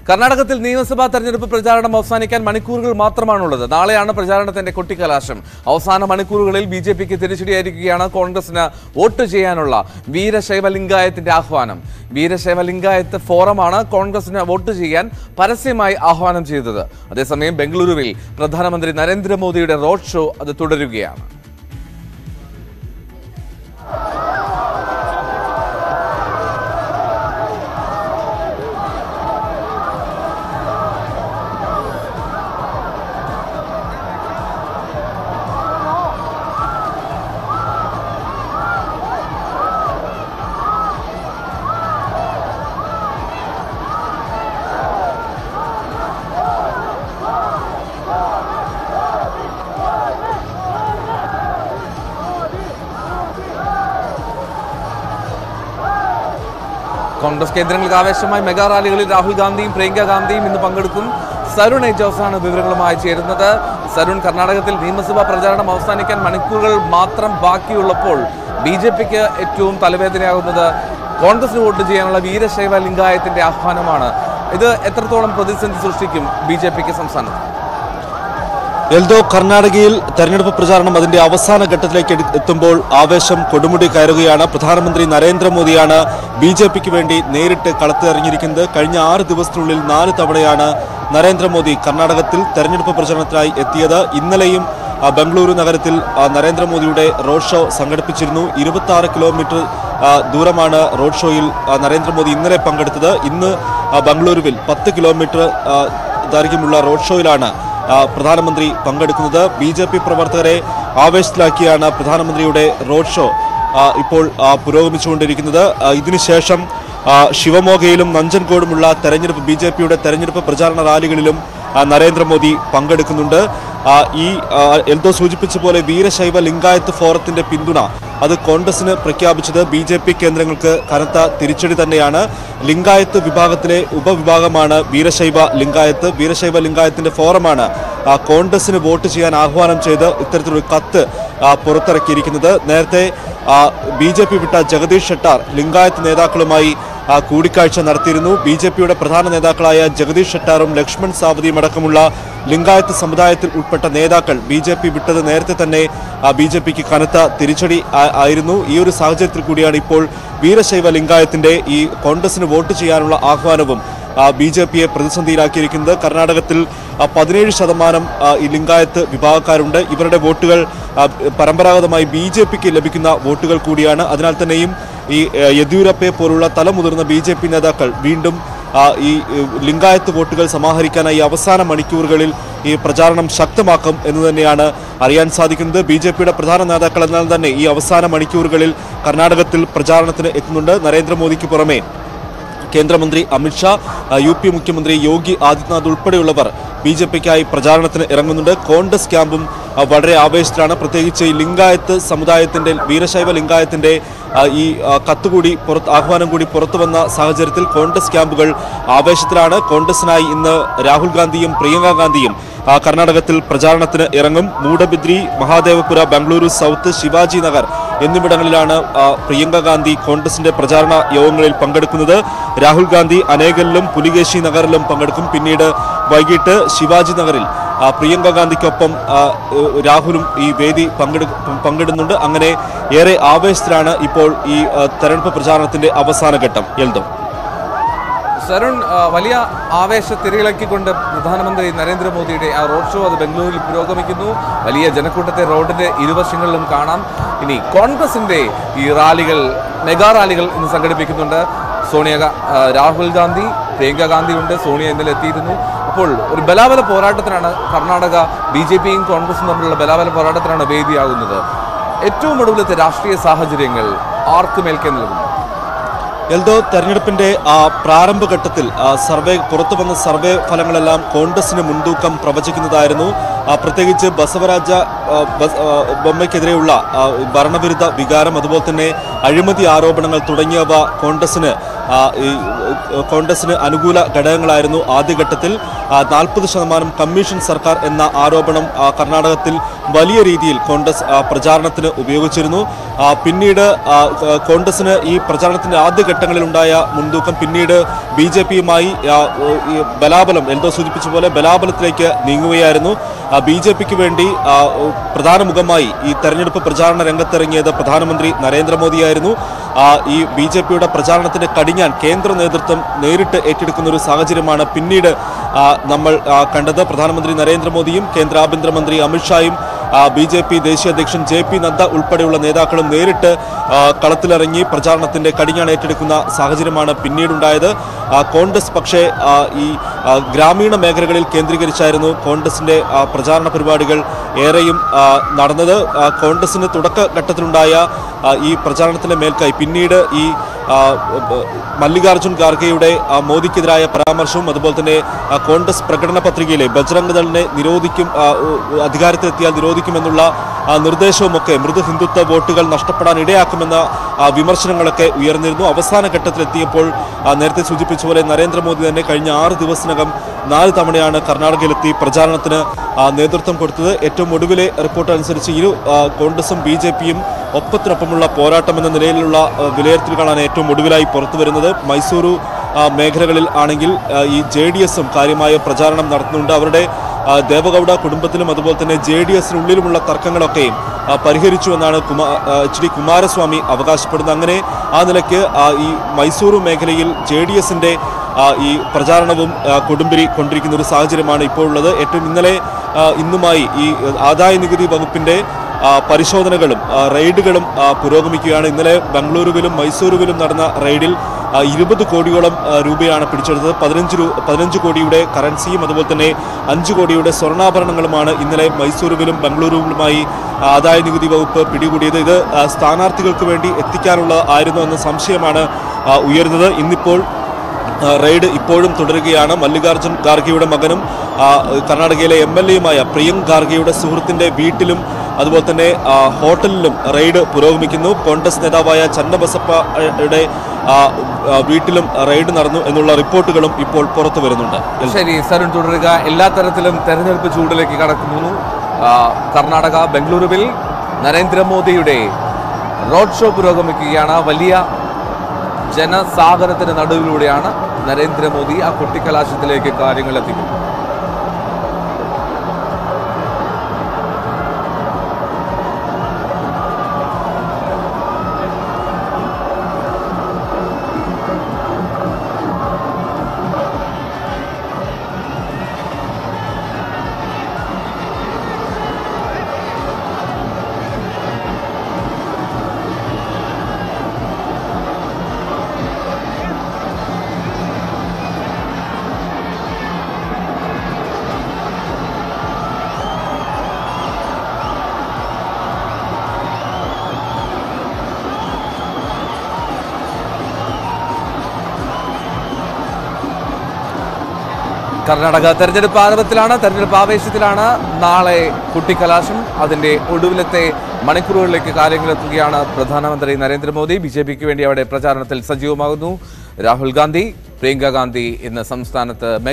കർണാടകത്തിൽ നിയമസഭാ തെരഞ്ഞെടുപ്പ് പ്രചാരണം അവസാനിക്കാൻ മണിക്കൂറുകൾ മാത്രമാണുള്ളത് നാളെയാണ് പ്രചാരണത്തിന്റെ കൊട്ടിക്കലാശം അവസാന മണിക്കൂറുകളിൽ ബി ജെ പിക്ക് തിരിച്ചടിയായിരിക്കുകയാണ് കോൺഗ്രസിന് വോട്ട് ചെയ്യാനുള്ള വീരശൈവ ലിംഗായത്തിന്റെ ആഹ്വാനം വീരശൈവ ലിംഗായത്ത് ഫോറമാണ് കോൺഗ്രസിന് വോട്ട് ചെയ്യാൻ പരസ്യമായി ആഹ്വാനം ചെയ്തത് അതേസമയം ബംഗളൂരുവിൽ പ്രധാനമന്ത്രി നരേന്ദ്രമോദിയുടെ റോഡ് ഷോ അത് തുടരുകയാണ് കോൺഗ്രസ് കേന്ദ്രങ്ങൾക്ക് ആവേശമായി മെഗാ റാലികളിൽ രാഹുൽ ഗാന്ധിയും പ്രിയങ്ക ഗാന്ധിയും ഇന്ന് പങ്കെടുക്കും സരുൺ എജോസാണ് വിവരങ്ങളുമായി ചേരുന്നത് സരുൺ കർണാടകത്തിൽ നിയമസഭാ പ്രചാരണം അവസാനിക്കാൻ മണിക്കൂറുകൾ മാത്രം ബാക്കിയുള്ളപ്പോൾ ബി ജെ പിക്ക് ഏറ്റവും തലവേദനയാകുന്നത് കോൺഗ്രസിന് വോട്ട് ചെയ്യാനുള്ള വീരശൈവ ലിംഗായത്തിന്റെ ആഹ്വാനമാണ് ഇത് എത്രത്തോളം പ്രതിസന്ധി സൃഷ്ടിക്കും ബി ജെ പിക്ക് സംസ്ഥാനത്ത് എൽദോ കർണാടകയിൽ തെരഞ്ഞെടുപ്പ് പ്രചാരണം അതിന്റെ അവസാന ഘട്ടത്തിലേക്ക് എടു- എത്തുമ്പോൾ ആവേശം കൊടുമുടി കയറുകയാണ് പ്രധാനമന്ത്രി നരേന്ദ്രമോദിയാണ് ബി ജെ പിക്ക് വേണ്ടി നേരിട്ട് കളത്തിറങ്ങിയിരിക്കുന്നത് കഴിഞ്ഞ ആറ് ദിവസത്തിനുള്ളിൽ നാല് തവണയാണ് നരേന്ദ്രമോദി കർണാടകത്തിൽ തെരഞ്ഞെടുപ്പ് പ്രചരണത്തിനായി എത്തിയത് ഇന്നലെയും ആ, ബംഗളൂരു നഗരത്തിൽ ആ, നരേന്ദ്രമോദിയുടെ റോഡ് ഷോ സംഘടിപ്പിച്ചിരുന്നു ഇരുപത്തി ആറ് കിലോമീറ്റർ ആ, ദൂരമാണ് റോഡ് ഷോയിൽ ആ, നരേന്ദ്രമോദി ഇന്നലെ പങ്കെടുത്തത് ഇന്ന് ആ, ബംഗളൂരുവിൽ പത്ത് കിലോമീറ്റർ ആ, ദൈർഘ്യമുള്ള റോഡ് ഷോയിലാണ് ആ, പ്രധാനമന്ത്രി പങ്കെടുക്കുന്നത് ബി ജെ പി പ്രവർത്തകരെ ആവേശത്തിലാക്കിയാണ് പ്രധാനമന്ത്രിയുടെ റോഡ് ഷോ ആ, ഇപ്പോൾ ആ, പുരോഗമിച്ചുകൊണ്ടിരിക്കുന്നത് ആ, ഇതിനുശേഷം ആ, ശിവമോഗയിലും നഞ്ചൻകോടുമുള്ള തെരഞ്ഞെടുപ്പ് ബി ജെ പിയുടെ തെരഞ്ഞെടുപ്പ് പ്രചാരണ റാലികളിലും ആ, നരേന്ദ്രമോദി പങ്കെടുക്കുന്നുണ്ട് ആ, ഈ ആ, എൽദോ സൂചിപ്പിച്ച പോലെ വീരശൈവ ലിംഗായത്ത് ഫോറത്തിന്റെ പിന്തുണ അത് കോൺഗ്രസിന് പ്രഖ്യാപിച്ചത് ബി ജെ പി കേന്ദ്രങ്ങൾക്ക് കനത്ത തിരിച്ചടി തന്നെയാണ് ലിംഗായത്ത് വിഭാഗത്തിലെ ഉപവിഭാഗമാണ് വീരശൈവ ലിംഗായത്ത് വീരശൈവ ലിംഗായത്തിന്റെ ഫോറമാണ് ആ, കോൺഗ്രസിന് വോട്ട് ചെയ്യാൻ ആഹ്വാനം ചെയ്ത് ഇത്തരത്തിലൊരു കത്ത് ആ, പുറത്തിറക്കിയിരിക്കുന്നത് നേരത്തെ ബി ജെ പി വിട്ട ജഗദീഷ് ഷെട്ടാർ ലിംഗായത്ത് നേതാക്കളുമായി ആ, കൂടിക്കാഴ്ച നടത്തിയിരുന്നു ബി ജെ പിയുടെ പ്രധാന നേതാക്കളായ ജഗദീഷ് ഷെട്ടാറും ലക്ഷ്മൺ സാവതിയും അടക്കമുള്ള ലിംഗായത്ത് സമുദായത്തിൽ ഉൾപ്പെട്ട നേതാക്കൾ ബി ജെ പി വിട്ടത് നേരത്തെ തന്നെ ബി ജെ പിക്ക് കനത്ത തിരിച്ചടി ആ- ആയിരുന്നു ഈ ഒരു സാഹചര്യത്തിൽ കൂടിയാണ് ഇപ്പോൾ വീരശൈവ ലിംഗായത്തിന്റെ ഈ കോൺഗ്രസിന് വോട്ട് ചെയ്യാനുള്ള ആഹ്വാനവും ബി ജെ പിയെ പ്രതിസന്ധിയിലാക്കിയിരിക്കുന്നത് കർണാടകത്തിൽ ആ, പതിനേഴ് ശതമാനം ആ, ഈ ലിംഗായത്ത് വിഭാഗക്കാരുണ്ട് ഇവരുടെ വോട്ടുകൾ ആ, പരമ്പരാഗതമായി ബി ജെ പിക്ക് ലഭിക്കുന്ന വോട്ടുകൾ കൂടിയാണ് അതിനാൽ തന്നെയും ഈ ആ, യെദ്യൂരപ്പയെ പോലുള്ള തലമുതിർന്ന ബി ജെ പി നേതാക്കൾ വീണ്ടും ആ, ഈ ഏ, ലിംഗായത്ത് വോട്ടുകൾ സമാഹരിക്കാനായി അവസാന മണിക്കൂറുകളിൽ ഈ പ്രചാരണം ശക്തമാക്കും എന്ന് തന്നെയാണ് അറിയാൻ സാധിക്കുന്നത് ബി ജെ പിയുടെ പ്രധാന നേതാക്കൾ എന്നാൽ തന്നെ ഈ അവസാന മണിക്കൂറുകളിൽ കർണാടകത്തിൽ പ്രചാരണത്തിന് എത്തുന്നുണ്ട് നരേന്ദ്രമോദിക്ക് പുറമെ കേന്ദ്രമന്ത്രി അമിത്ഷാ ആ, യു പി മുഖ്യമന്ത്രി യോഗി ആദിത്യനാഥ് ഉൾപ്പെടെയുള്ളവർ ബി ജെ പിക്കായി പ്രചാരണത്തിന് ഇറങ്ങുന്നുണ്ട് കോൺഗ്രസ് ക്യാമ്പും ആ, വളരെ ആവേശത്തിലാണ് പ്രത്യേകിച്ച് ഈ ലിംഗായത്ത് സമുദായത്തിന്റെ വീരശൈവ ലിംഗായത്തിന്റെ ആ, ഈ ആ, കത്തുകൂടി പുറത്ത് ആഹ്വാനം കൂടി പുറത്തു വന്ന സാഹചര്യത്തിൽ കോൺഗ്രസ് ക്യാമ്പുകൾ ആവേശത്തിലാണ് കോൺഗ്രസിനായി ഇന്ന് രാഹുൽ ഗാന്ധിയും പ്രിയങ്ക ഗാന്ധിയും ആ, കർണാടകത്തിൽ പ്രചാരണത്തിന് ഇറങ്ങും മൂഡബിദ്രി മഹാദേവപുര ബംഗളൂരു സൗത്ത് ശിവാജി നഗർ എന്നിവിടങ്ങളിലാണ് ആ, പ്രിയങ്ക ഗാന്ധി കോൺഗ്രസിന്റെ പ്രചാരണ യോഗങ്ങളിൽ പങ്കെടുക്കുന്നത് രാഹുൽ ഗാന്ധി അനേകലിലും പുലികേശി നഗറിലും പങ്കെടുക്കും പിന്നീട് വൈകിട്ട് ശിവാജി നഗറിൽ ആ, പ്രിയങ്ക ഗാന്ധിക്കൊപ്പം ആ, ഏഹ്, രാഹുലും ഈ വേദി പങ്കെടു പങ്കിടുന്നുണ്ട് അങ്ങനെ ഏറെ ആവേശത്തിലാണ് ഇപ്പോൾ ഈ ആ, തെരഞ്ഞെടുപ്പ് പ്രചാരണത്തിന്റെ അവസാന ഘട്ടം എൽദോ സരുൺ ആ, വലിയ ആവേശത്തിരയിളക്കിക്കൊണ്ട് പ്രധാനമന്ത്രി നരേന്ദ്രമോദിയുടെ ആ റോഡ് ഷോ അത് ബംഗളൂരിൽ പുരോഗമിക്കുന്നു വലിയ ജനക്കൂട്ടത്തെ റോഡിന്റെ ഇരുവശങ്ങളിലും കാണാം ഇനി കോൺഗ്രസിന്റെ ഈ റാലികൾ മെഗാ റാലികൾ ഇന്ന് സംഘടിപ്പിക്കുന്നുണ്ട് സോണിയ ഗാ- ആ, രാഹുൽ ഗാന്ധി പ്രിയങ്ക ഗാന്ധി ഉണ്ട് സോണിയ ഇന്നലെ എത്തിയിരുന്നു അപ്പോൾ ഒരു ബലാബല പോരാട്ടത്തിനാണ് കർണാടക ബി ജെ പിയും കോൺഗ്രസും തമ്മിലുള്ള ബലാബല പോരാട്ടത്തിനാണ് വേദിയാകുന്നത് ഏറ്റവും ഒടുവിലത്തെ രാഷ്ട്രീയ സാഹചര്യങ്ങൾ ആർക്ക് മേൽക്കേ നൽകുന്നു എൽദോ തെരഞ്ഞെടുപ്പിന്റെ ആ പ്രാരംഭഘട്ടത്തിൽ ആ, സർവേ പുറത്തു വന്ന സർവേ ഫലങ്ങളെല്ലാം കോൺഗ്രസിന് മുൻതൂക്കം പ്രവചിക്കുന്നതായിരുന്നു ആ, പ്രത്യേകിച്ച് ബസവരാജ ആ, ബസ്- ആ, ബൊമ്മയ്ക്കെതിരെയുള്ള ആ, ഭരണവിരുദ്ധ വികാരം അതുപോലെ തന്നെ അഴിമതി ആരോപണങ്ങൾ തുടങ്ങിയവ കോൺഗ്രസിന് ആ, ഈ ഏഹ്, കോൺഗ്രസിന് അനുകൂല ഘടകങ്ങളായിരുന്നു ആദ്യഘട്ടത്തിൽ നാൽപ്പത് ശതമാനം കമ്മീഷൻ സർക്കാർ എന്ന ആരോപണം ആ, കർണാടകത്തിൽ വലിയ രീതിയിൽ കോൺഗ്രസ് ആ, പ്രചാരണത്തിന് ഉപയോഗിച്ചിരുന്നു ആ, പിന്നീട് ആ, ക- കോൺഗ്രസിന് ഈ പ്രചാരണത്തിന്റെ ആദ്യഘട്ടങ്ങളിലുണ്ടായ മുൻതൂക്കം പിന്നീട് ബി ജെ പിയുമായി ബലാബലം എന്തോ സൂചിപ്പിച്ച പോലെ ബലാബലത്തിലേക്ക് നീങ്ങുകയായിരുന്നു ബി ജെ പിക്ക് വേണ്ടി ആ, പ്രധാന മുഖമായി ഈ തെരഞ്ഞെടുപ്പ് പ്രചാരണ രംഗത്തിറങ്ങിയത് പ്രധാനമന്ത്രി നരേന്ദ്രമോദിയായിരുന്നു ആ, ഈ ബി ജെ പിയുടെ പ്രചാരണത്തിന് കടിഞ്ഞാൻ കേന്ദ്ര നേതൃത്വം നേരിട്ട് ഏറ്റെടുക്കുന്ന ഒരു സാഹചര്യമാണ് പിന്നീട് ആ, നമ്മൾ ആ, കണ്ടത് പ്രധാനമന്ത്രി നരേന്ദ്രമോദിയും കേന്ദ്ര ആഭ്യന്തരമന്ത്രി അമിത്ഷായും ബി ജെ പി ദേശീയ അധ്യക്ഷൻ ജെ പി നദ്ദ ഉൾപ്പെടെയുള്ള നേതാക്കളും നേരിട്ട് ആ, കളത്തിലിറങ്ങി പ്രചാരണത്തിന്റെ കടിഞ്ഞാൺ ഏറ്റെടുക്കുന്ന സാഹചര്യമാണ് പിന്നീടുണ്ടായത് ആ, കോൺഗ്രസ് പക്ഷേ ആ, ഈ ആ, ഗ്രാമീണ മേഖലകളിൽ കേന്ദ്രീകരിച്ചായിരുന്നു കോൺഗ്രസിന്റെ ആ, പ്രചാരണ പരിപാടികൾ ഏറെയും ആ, നടന്നത് ആ, കോൺഗ്രസിന് തുടക്കഘട്ടത്തിലുണ്ടായ ആ, ഈ പ്രചാരണത്തിന്റെ മേൽക്കായി പിന്നീട് ഈ ആ, ബ- മല്ലികാർജുൻ ഖാർഗെയുടെ ആ, മോദിക്കെതിരായ പരാമർശവും അതുപോലെ തന്നെ ആ, കോൺഗ്രസ് പ്രകടന പത്രികയിലെ ബജ്രംഗ് ദളിനെ നിരോധിക്കും ആ, ഉ- ഉ- അധികാരത്തിലെത്തിയാൽ നിരോധിക്കുമെന്നുള്ള ആ, നിർദ്ദേശവുമൊക്കെ മൃദു ഹിന്ദുത്വ വോട്ടുകൾ നഷ്ടപ്പെടാൻ ഇടയാക്കുമെന്ന ആ, വിമർശനങ്ങളൊക്കെ ഉയർന്നിരുന്നു അവസാന ഘട്ടത്തിലെത്തിയപ്പോൾ ആ, നേരത്തെ സൂചിപ്പിച്ച പോലെ നരേന്ദ്രമോദി തന്നെ കഴിഞ്ഞ ആറ് ദിവസത്തിനകം നാല് തവണയാണ് കർണാടകയിലെത്തി പ്രചാരണത്തിന് ആ, നേതൃത്വം കൊടുത്തത് ഏറ്റവും ഒടുവിലെ റിപ്പോർട്ട് അനുസരിച്ച് ഇരു ആ, കോൺഗ്രസും ബി ജെ പിയും ഒപ്പത്തിനൊപ്പമുള്ള പോരാട്ടം എന്ന നിലയിലുള്ള ആ, വിലയിരുത്തലുകളാണ് ഏറ്റവും ഒടുവിലായി പുറത്തു വരുന്നത് മൈസൂരു ആ, മേഖലകളിൽ ആണെങ്കിൽ ആ, ഈ ജെ ഡി എസും കാര്യമായ പ്രചാരണം നടത്തുന്നുണ്ട് അവരുടെ ആ, ദേവഗൗഡ കുടുംബത്തിലും അതുപോലെ തന്നെ ജെ ഡി എസിനുള്ളിലുമുള്ള തർക്കങ്ങളൊക്കെയും ആ, പരിഹരിച്ചു എന്നാണ് കുമാ ആ, എച്ച് ഡി കുമാരസ്വാമി അവകാശപ്പെടുന്നത് അങ്ങനെ ആ നിലയ്ക്ക് ആ, ഈ മൈസൂരു മേഖലയിൽ ജെ ഡി എസിന്റെ ഈ പ്രചാരണവും ആ, കൊടുമ്പിരി കൊണ്ടിരിക്കുന്ന ഒരു സാഹചര്യമാണ് ഇപ്പോൾ ഉള്ളത് ഏറ്റവും ഇന്നലെ ആ, ഇന്നുമായി ഈ ആദായ നികുതി വകുപ്പിന്റെ ആ, പരിശോധനകളും ആ, റെയ്ഡുകളും ആ, പുരോഗമിക്കുകയാണ് ഇന്നലെ ബംഗളൂരുവിലും മൈസൂരുവിലും നടന്ന റെയ്ഡിൽ ഇരുപത് കോടിയോളം ആ, രൂപയാണ് പിടിച്ചെടുത്തത് പതിനഞ്ച് രൂ പതിനഞ്ച് കോടിയുടെ കറൻസിയും അതുപോലെ തന്നെ അഞ്ച് കോടിയുടെ സ്വർണ്ണാഭരണങ്ങളുമാണ് ഇന്നലെ മൈസൂരുവിലും ബംഗളൂരുവിലുമായി ആദായ നികുതി വകുപ്പ് പിടികൂടിയത് ഇത് ആ, സ്ഥാനാർത്ഥികൾക്ക് വേണ്ടി എത്തിക്കാനുള്ള ആയിരുന്നു എന്ന സംശയമാണ് ആ, ഉയർന്നത് ഇന്നിപ്പോൾ ആ, റെയ്ഡ് ഇപ്പോഴും തുടരുകയാണ് മല്ലികാർജുൻ ഖാർഗെയുടെ മകനും ആ, കർണാടകയിലെ എം എൽ എയുമായ പ്രിയങ്ക് ഖാർഗെയുടെ സുഹൃത്തിന്റെ വീട്ടിലും അതുപോലെ തന്നെ ആ, ഹോട്ടലിലും റെയ്ഡ് പുരോഗമിക്കുന്നു കോൺഗ്രസ് നേതാവായ ചന്നബസപ്പയുടെ ആ, ആ, വീട്ടിലും റെയ്ഡ് നടന്നു എന്നുള്ള റിപ്പോർട്ടുകളും ഇപ്പോൾ പുറത്തു വരുന്നുണ്ട് ശരി സരുൺ തുടരുക എല്ലാ തരത്തിലും തെരഞ്ഞെടുപ്പ് ചൂടിലേക്ക് കടക്കുന്നു ആ, കർണാടക ബംഗളൂരുവിൽ നരേന്ദ്രമോദിയുടെ റോഡ് ഷോ പുരോഗമിക്കുകയാണ് വലിയ ജനസാഗരത്തിന് നടുവിലൂടെയാണ് നരേന്ദ്രമോദി ആ കൊട്ടിക്കലാശത്തിലേക്ക് കാര്യങ്ങൾ എത്തിക്കുന്നത് കർണാടക തെരഞ്ഞെടുപ്പ് ആരവത്തിലാണ് തെരഞ്ഞെടുപ്പ് ആവേശത്തിലാണ് നാളെ കുട്ടിക്കലാശം അതിന്റെ ഒടുവിലത്തെ മണിക്കൂറുകളിലേക്ക് കാര്യങ്ങൾ എത്തുകയാണ് പ്രധാനമന്ത്രി നരേന്ദ്രമോദി ബി ജെ പിക്ക് വേണ്ടി അവിടെ പ്രചാരണത്തിൽ സജീവമാകുന്നു രാഹുൽ ഗാന്ധി പ്രിയങ്ക ഗാന്ധി ഇന്ന് സംസ്ഥാനത്ത്